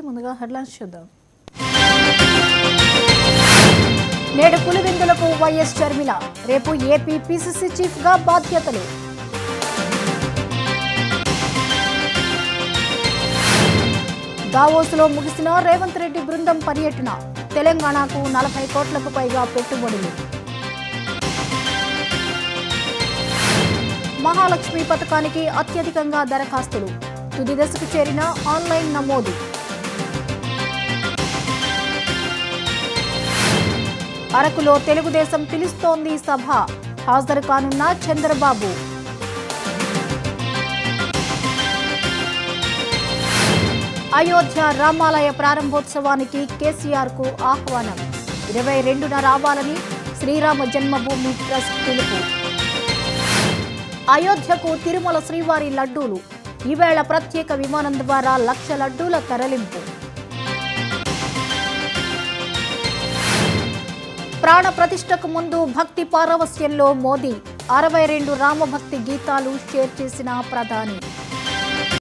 ముందుగా హెడ్లైన్స్ చూద్దాం నేడు పులివెందులకు వైఎస్ షర్మిల రేపు ఏపీ పిసిసి చీఫ్ గా బాధ్యతలు దావోస్లో ముగిసిన రేవంత్ రెడ్డి బృందం పర్యటన తెలంగాణకు నలభై కోట్లకు పైగా పెట్టుబడులు మహాలక్ష్మి పథకానికి అత్యధికంగా దరఖాస్తులు తుది దశకు చేరిన ఆన్లైన్ నమోదు అరకులో తెలుగుదేశం పిలుస్తోంది సభ హాజరు కానున్న చంద్రబాబు అయోధ్య రామాలయ ప్రారంభోత్సవానికి కేసీఆర్ కు ఆహ్వానం ఇరవై రెండున రావాలని శ్రీరామ జన్మభూమి ట్రస్ట్ పిలుపు అయోధ్యకు తిరుమల శ్రీవారి లడ్డూలు ఈవేళ ప్రత్యేక విమానం ద్వారా లక్ష లడ్డూల తరలింపు ప్రాణ ప్రతిష్టకు ముందు భక్తి పారవస్యంలో మోదీ అరవై రెండు రామభక్తి గీతాలు షేర్ చేసిన ప్రధాని